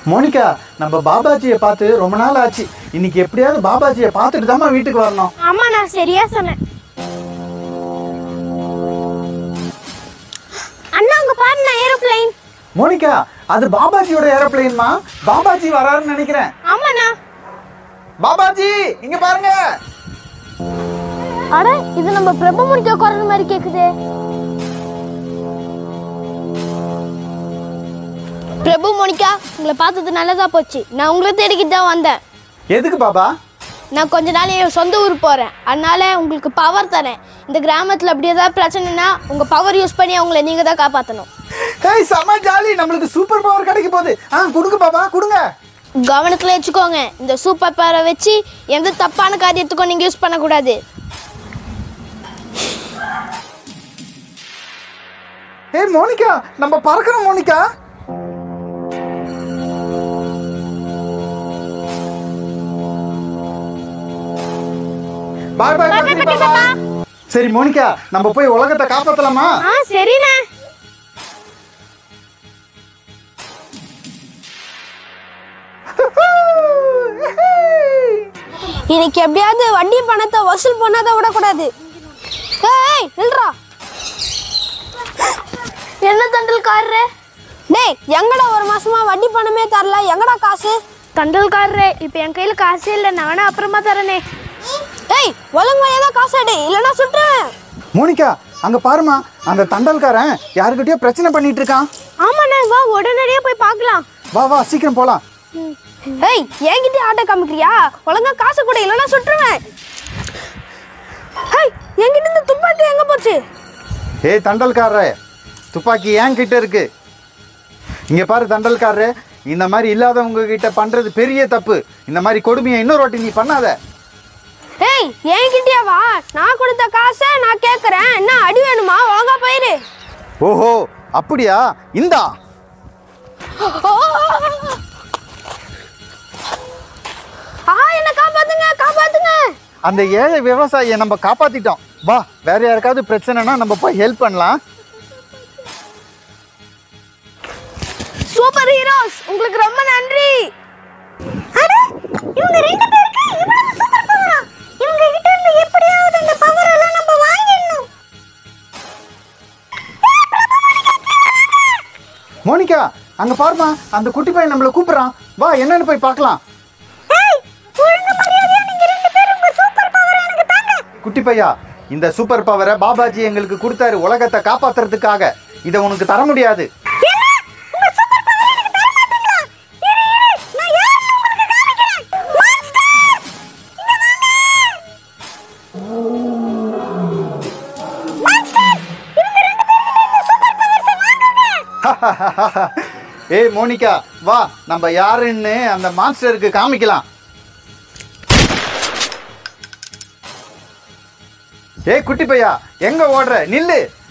Monica நம்ம பாபாஜியை பார்த்து ரொம்ப நாள் ஆச்சு இன்னைக்கு எப்படியாவது பாபாஜியை பார்த்துட்டு தாம்மா வீட்டுக்கு வரணும் ஆமா நான் சரியா சொன்னேன் அண்ணா அங்க பாருண்ணா ஏரோப்ளைன் மோனிகா அது பாபாஜியோட ஏரோப்ளேன்மா பாபாஜி வராருன்னு நினைக்கிறேன் ஆமாண்ணா பாபாஜி இங்க பாருங்க அட இது நம்ம பிரபு முடிக்க குரல் மாதிரி கேக்குதே பிரபு மோனிகா உங்களை பார்த்தது நல்லதா போச்சு நான் உங்களை தேடிக்கிட்டு தான் வந்தேன் எதுக்கு பாபா நான் கொஞ்ச நாள் என் சொந்த ஊர் போகிறேன் அதனால உங்களுக்கு பவர் தரேன் இந்த கிராமத்தில் அப்படி ஏதாவது பிரச்சனைனா உங்கள் பவர் யூஸ் பண்ணி அவங்கள நீங்கள் தான் காப்பாற்றணும் ஏய் செம ஜாலி நம்மளுக்கு சூப்பர் பவர் கிடைக்க போகுது ஆ கொடுங்க பாபா கொடுங்க கவனத்தில் வச்சுக்கோங்க இந்த சூப்பர் பவரை வச்சு எந்த தப்பான காரியத்துக்கும் நீங்கள் யூஸ் பண்ணக்கூடாது ஏய் மோனிகா நம்ம பறக்கிறோம் மோனிகா பாய் பாய் பத்ரி பாபா சரி மோனிகா நம்ம போய் உலகத்தை காப்பாத்தலாமா ஆ சரிண்ணே இன்னைக்கு எப்படியாவது வட்டி பணத்தை வசூல் பண்ணாத விடக்கூடாது ஏய் நில்றா என்ன தண்டல்காரரே டேய் எங்கடா ஒரு மாசமா வட்டி பணமே தரல எங்கடா காசு தண்டல்காரரே இப்போ என் கையில் காசே இல்லை நானும் அப்புறமா தரனே ஏய் ஒழுங்கு ஏதாவது காசு எடு இல்லைன்னா சுட்டுருவேன் மோனிகா அங்க பாருமா அந்த தண்டல்காரன் யாருக்கிட்டயோ பிரச்சனை பண்ணிட்டு இருக்கான் ஆமாண்ணே வா உடனடியாக போய் பார்க்கலாம் வா வா சீக்கிரம் போலாம் ஏய் என்கிட்ட ஆட்டோ காமிக்கிறியா ஒழுங்கா காசு கூட இல்லைன்னா சுட்டுருவேன் ஏய் என்கிட்ட இந்த துப்பாக்கி எங்க போச்சு ஏய் தண்டல்காரரே துப்பாக்கி ஏன் கிட்ட இருக்கு இங்க பாரு தண்டல்காரரே இந்த மாதிரி இல்லாதவங்க கிட்ட பண்றது பெரிய தப்பு இந்த மாதிரி கொடுமையை இன்னொரு வாட்டி நீ பண்ணாத ஏய் என்கிட்டயா வா நான் கொடுத்த காசை நான் கேட்குறேன் என்ன அடி வேணுமா ஒழுங்கா போயிரு ஓஹோ அப்படியா இந்தா ஆ என்ன காப்பாத்துங்க காப்பாத்துங்க அந்த ஏழை விவசாயியை நம்ம காப்பாத்திட்டோம் வா வேற யாருக்காவது பிரச்சனைனா நம்ம போய் ஹெல்ப் பண்ணலாம் சூப்பர் ஹீரோஸ் உங்களுக்கு ரொம்ப நன்றி அட இவங்க ரெண்டு பேருக்கு இவ்வளவு சூப்பர் பவரா இவங்க கிட்ட இருந்து எப்படியாவது அந்த பவர் எல்லாம் நம்ம வாங்கிடணும் மோனிகா அங்க பாருமா அந்த குட்டி பையன் நம்மளை கூப்பிடுறான் வா என்னன்னு போய் பார்க்கலாம் ஏய் ஒழுங்கு மரியாதையா நீங்க ரெண்டு பேரும் உங்க சூப்பர் பவர் எனக்கு தாங்க குட்டி பையா இந்த சூப்பர் பவரை பாபாஜி எங்களுக்கு கொடுத்தாரு உலகத்தை காப்பாத்துறதுக்காக இதை உனக்கு தர முடியாது என்ன உங்க சூப்பர் பவர் எனக்கு தர மாட்டீங்களா இரு இரு நான் யாருன்னு உங்களுக்கு காமிக்கிறேன் மான்ஸ்டர்ஸ் இங்க வாங்க மான்ஸ்டர்ஸ் இவங்க ரெண்டு பேர்கிட்ட இந்த சூப்பர் பவர்ஸ் வாங்குங்க ஏய் மோனிகா வா நம்ம யாருன்னு அந்த மாஸ்டருக்கு காமிக்கலாம் ஏய் குட்டி பையா எங்க ஓடுற நில்லு